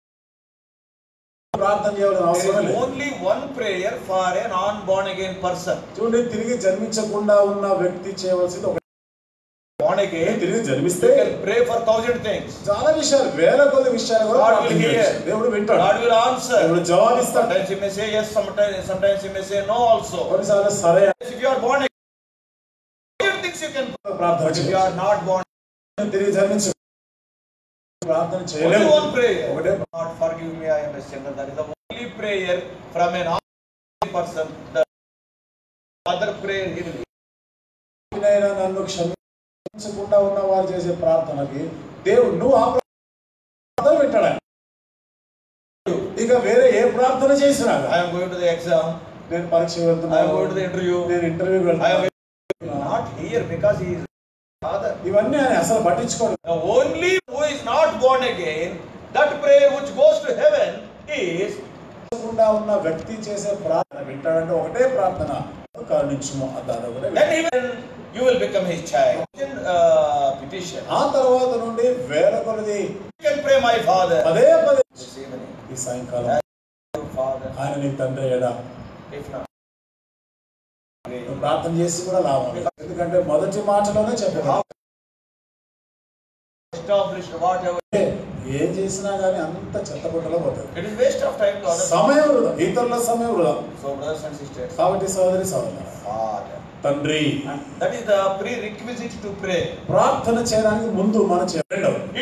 ప్రార్థన చేయవలసిన there అవసరం is లేదు only one prayer for a non born again person చూడండి తిరిగి జన్మించకుండా ఉన్న వ్యక్తి చేయవలసింది ఒక born again తిరిగి జన్మిస్తే you can pray for thousand things చాలా విషయాలు వేల కొద్ది విషయాలు కూడా God ప్రార్థన will hear. చేయొచ్చు. దేవుడు వింటాడు god will answer దేవుడు జవాబిస్తాడు Sometimes he may say yes, sometimes, sometimes he may say no also. కొన్నిసార్లు సరే If you are born again, other things you can pray. ప్రార్థన But if you చేయొచ్చు. are not born, తిరిగి జన్మించ ప్రార్థన only చేయలేదు one prayer. ఒకటే God forgive me, I am a sinner. That is the only prayer from an ordinary person. The other prayer he will నేనైనా నన్ను క్షమించకుండా ఉన్న వారు చేసే ప్రార్థనకి దేవుడు నువ్వు ఆ ప్రార్థన పెట్టాడు ఆయన. ఇక వేరే ఏ ప్రార్థన చేసినా I am going to the exam. నేను పరీక్ష I am వెళ్తున్నాను going to the interview. నేను ఇంటర్వ్యూకి I am వెళ్తాను not here because he is father. ఇవన్నీ ఆయన అసలు పట్టించుకోడు The only who is not born again, that prayer which goes to heaven is కుండా ఉన్న వ్యక్తి చేసే ప్రార్థన వింటాడంటే ఒకటే ప్రార్థన కరుణించుము అది అదొకటే then even you will become his child. Uh, petition. ఆ తర్వాత నుండి వేల కొలది You can pray, my father. పదే పదే This evening, ఈ సాయంకాలం your father. ఆయన నీ తండ్రి ఏడా If not, నువ్వు ప్రార్థన చేసి కూడా లాభం లేదు. ఎందుకంటే మొదటి మాటలోనే చెప్పాను established whatever. ఏం చేసినా కానీ అంత చెత్తపుట్టలో పోతుంది It is waste of time to others. సమయం వృధా ఇతరుల సమయం వృధా So, brothers and sisters, కాబట్టి సోదరి సోదరు father. తండ్రి That is the prerequisite to pray. ప్రార్థన చేయడానికి ముందు మనం చేయడం It is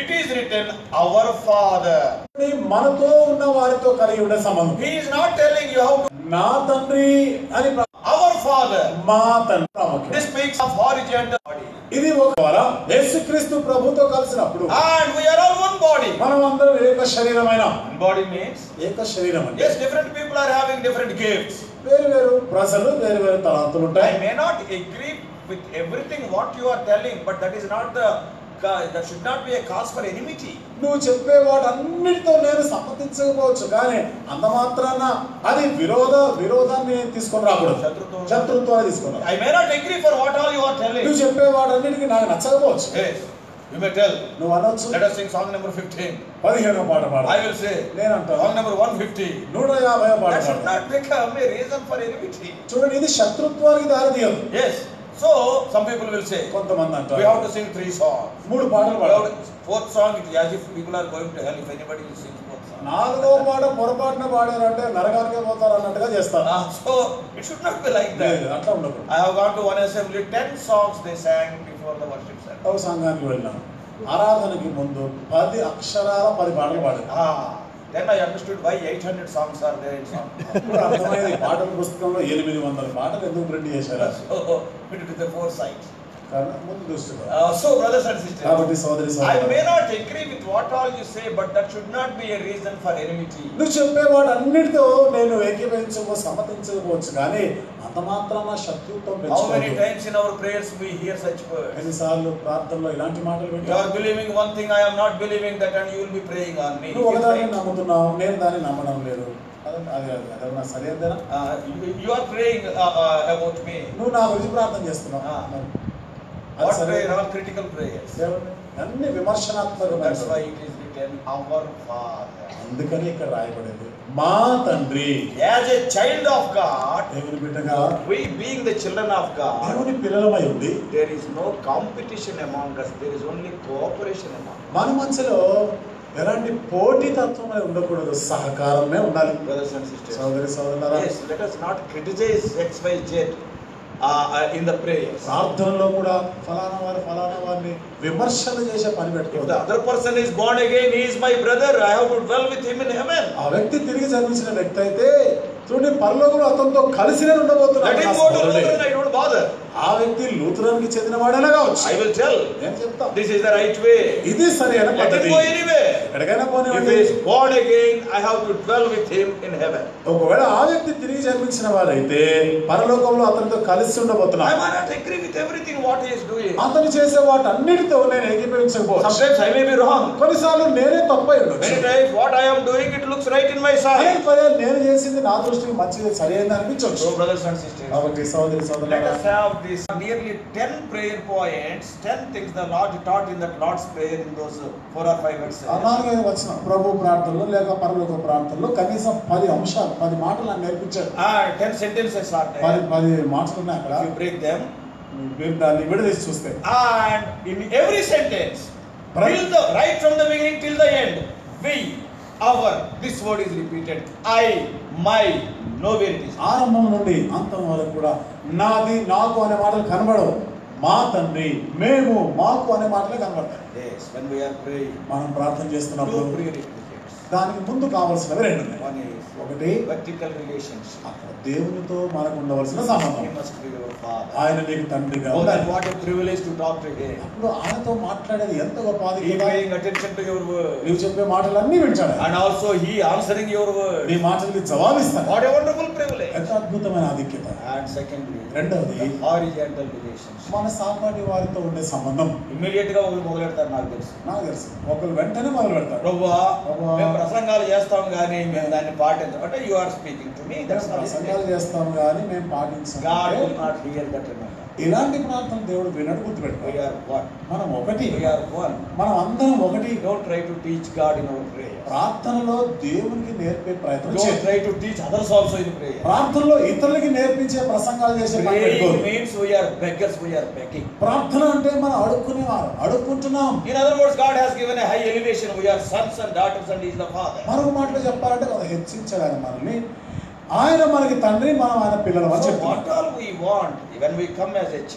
written our Father. మనతో ఉన్న వారితో కలిగి ఉండే సంబంధం He is not telling you how to. నా తండ్రి అని ప్రా- Our Father. మా తండ్రి ప్రాముఖ్యం This speaks of horizontal body. ఇది ఒక ద్వారా యేసుక్రీస్తు ప్రభుతో కలిసినప్పుడు And we are all one body. మనం అందరం ఏక శరీరమైన One body means ఏక శరీరం అంటే yes, different people are having different gifts. వేరు వేరు ప్రజలు వేరు వేరు తలాంతులు ఉంటాయి I may not agree with everything what you are telling, but that is not the ca- that should not be a cause for enmity. నువ్వు చెప్పే వాటన్నిటితో నేను సమ్మతించకపోవచ్చు కానీ అంత మాత్రాన అది విరోధ విరోధాన్ని తీసుకొని రాకూడదు శత్రుత్వం. శత్రుత్వాన్ని తీసుకొని రా. I may not agree for what all you are telling. నువ్వు చెప్పే వాటన్నిటికి నాకు నచ్చకపోవచ్చు Yes, you may tell. నువ్వు అనొచ్చు Let us sing song number 15. పదిహేనో పాట పాడ I will say నేను అంటాను song number 150. నూట యాభై పాట That should పాడ not become a reason for enmity. చూడండి ఇది శత్రుత్వానికి దారితీయదు Yes. So some people will say కొంతమంది we అంటారు have to sing three songs. మూడు పాటలు We పాడాలి have to- Fourth song it is as if people are going to hell if anybody will sing fourth song. నాలుగో పాట పొరపాటున పాడారంటే నరకానికే పోతారు అన్నట్టుగా చేస్తారు Ah, so it should not be like లేదు, that. అట్లా ఉండకూడదు I have gone to one assembly, ten songs they sang before the worship service. ఒక సంఘానికి వెళ్ళాను ఆరాధనకి ముందు పది అక్షరాల పది పాటలు పాడారు Ah, then I understood why 800 songs are there in song. ఇప్పుడు అర్థమైంది పాటల పుస్తకంలో ఎనిమిది వందల పాటలు ఎందుకు ప్రింట్ చేశారు so, it is the foresight. కారణం ముందు దృష్టిలో Uh, so, brothers and sisters, కాబట్టి సోదరి I సోదరులారా, may not agree with what all you say, but that should not be a reason for enmity. నువ్వు చెప్పే వాడు అన్నిటితో నేను ఏకీభవించకపో సమ్మతించకపోవచ్చు కానీ అంత మాత్రాన శత్రుత్వం How many పెంచుకోవద్దు times in our prayers we hear such words? ఎన్నిసార్లు ప్రార్థనలో ఇలాంటి మాటలు You వింటావు are believing one thing, I am not believing that, and you will be praying on me. నువ్వు ఒకదాన్ని Right? నమ్ముతున్నావు నేను దాన్ని నమ్మడం లేదు అది అది అదేమన్నా సరైనదేనా Uh, you, you are praying uh, uh, about me. నువ్వు నా గురించి ప్రార్థన చేస్తున్నావు ఆ. మరి అది What సరే prayer? All critical prayers. దేవుడు అన్ని That's విమర్శనాత్మకమైన why it is written, our Father. అందుకని ఇక్కడ రాయబడింది మా తండ్రి As a child of God, దేవుని బిడ్డగా we being the children of God, దేవుని పిల్లలమై ఉండి there is no competition among us, there is only cooperation among us. మన మధ్యలో ఎలాంటి పోటీతత్వమే ఉండకూడదు సహకారమే ఉండాలి Brothers and sisters. సోదరి సోదరులారా Yes, let us not criticize XYZ uh, uh, in the prayers. ప్రార్థనలో కూడా ఫలానా వారు ఫలానా వారిని విమర్శలు చేసే పని If the పెట్టుకోవద్దు other person is born again, he is my brother, I have to dwell with him in heaven. ఆ వ్యక్తి తిరిగి జన్మించిన వ్యక్తి అయితే చూడండి పరలోకంలో అతనితో కలిసినే Let ఉండబోతున్నాడు him నా go to సోదరుడే. Lutheran, I don't bother. ఆ వ్యక్తి లూథరన్కి చెందిన వాడేలా కావచ్చు I will tell. నేను చెప్తా This is the right way. ఇది సరైన Let him పద్ధతి go anywhere. ఎక్కడికైనా If పోనివ్వండి he is born again, I have to dwell with him in heaven. ఒకవేళ ఆ వ్యక్తి తిరిగి జన్మించిన వారైతే పరలోకంలో అతనితో కలిసి I ఉండబోతున్నా may not agree with everything what he is doing. అతను చేసే వాటన్నిటితో నేను ఏకీభవించకపోవచ్చు Sometimes I may be wrong. కొన్నిసార్లు నేనే తప్పై ఉండొచ్చు Many times what I am doing, it looks right in my అదే sight. పర్యాలు నేను చేసింది నా దృష్టికి మంచిది సరైనది అనిపించవచ్చు So, brothers and sisters, కాబట్టి సోదరి let సోదరులారా us have this nearly 10 prayer points, 10 things the Lord taught in that Lord's Prayer in those uh, four or five verses. ఆ నాలుగైదు వచ్చిన ప్రభు ప్రార్థనలో లేక పరలోక ప్రార్థనలో కనీసం పది అంశాలు పది మాటలు నాకు నేర్పించాడు Ah, 10 sentences are పది there. పది మాటలు ఉన్నాయి అక్కడ If you break them, మీరు దాన్ని విడదీసి చూస్తే and in every sentence, till the right from the beginning till the end, we, our, this word is repeated. I, my, know where it is. ఆరంభం నుండి అంతం వరకు కూడా నాది నాకు అనే మాటలు కనబడవు మా తండ్రి మేము మాకు అనే మాటలే కనబడతాయి Yes, when we are praying, మనం ప్రార్థన చేస్తున్నప్పుడు two prerequisites. దానికి ముందు కావాల్సినవి రెండు ఉన్నాయి One is ఒకటి vertical relationship. అక్కడ దేవునితో మనకు ఉండవలసిన He సంబంధం must be your father. ఆయన నీకు తండ్రిగా Oh, ఉండాలి then what a privilege to talk to him. అప్పుడు ఆయనతో మాట్లాడేది ఎంత గొప్ప He ఆధిక్యత. paying attention to your word. నీవు చెప్పే మాటలన్నీ వింటాడు ఆయన. And also he answering your word. నీ మాటలకి జవాబిస్తాడు What a wonderful privilege. ఎంత అద్భుతమైన ఆధిక్యత And secondly, రెండవది the horizontal relationship. మన సాపాటి వారితో ఉండే సంబంధం ఇమ్మీడియట్ గా ఒకరు మొదలెడతారు నాకు తెలుసు నాకు తెలుసు ఒకరు వెంటనే మొదలు పెడతారు ప్రభువా ప్రభువా. మేము ప్రసంగాలు చేస్తాం కానీ మేము దాన్ని పాటించాం అంటే you are speaking to me that's ప్రసంగాలు చేస్తాం కానీ మేము పాటించాం God will not hear that remember ఇలాంటి ప్రార్థన దేవుడు వినడు వి గుర్తుపెట్టుకో ఆర్ వన్ మనం ఒకటి వి ఆర్ వన్ మనం అందరం ఒకటి don't try to teach God in our prayer ప్రార్థనలో దేవునికి నేర్పే ప్రయత్నం డోంట్ చేయాలి try to teach others also in prayer ప్రార్థనలో ఇతరులకి నేర్పించే ప్రసంగాలు చేసే పని ప్రేయింగ్ పెట్టుకోదు. Means we are beggars we are begging ప్రార్థన అంటే మనం అడుక్కునేవారు అడుక్కుంటున్నాం in other words God has given a high elevation we are sons and daughters and is the father మరొక మాటలో చెప్పాలంటే కొంత హెచ్చించాడు ఆయన మనల్ని ఆయన మనకి తండ్రి మనం ఆయన పిల్లలు అని So చెప్తున్నాం what all we want when we come as a church,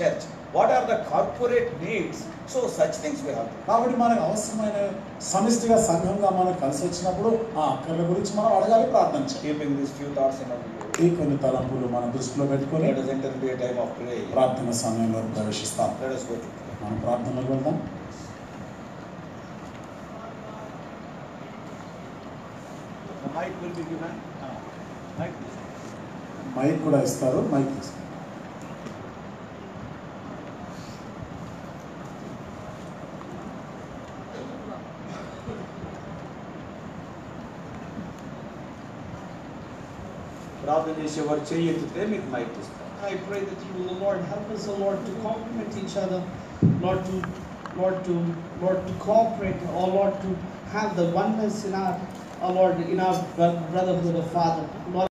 what are the corporate needs. So such things we have to. కాబట్టి మనకు అవసరమైన సమిష్టిగా సంఘంగా మనం కలిసి వచ్చినప్పుడు ఆ అక్కర్ల గురించి మనం అడగాలి ప్రార్థన చేయాలి Keeping these few thoughts in our mind. ఈ కొన్ని తలంపులు మన దృష్టిలో పెట్టుకొని Let us enter into a time of prayer. ప్రార్థన సమయంలో ప్రవేశిస్తాం Let us go to prayer. మనం ప్రార్థనలోకి వెళ్దాం The mic will be given. Mic please. Mic కూడా ఇస్తారు మైక్ తీసుకోండి ప్రార్థన చేసేవారు చెయ్యి ఎత్తితే మీకు మైక్ ఇస్తాను I pray that you will, Lord, help us, O Lord, to complement each other, Lord, to Lord, to Lord, to cooperate, oh Lord, to have the oneness in our, oh Lord, in our brotherhood of Father. Lord,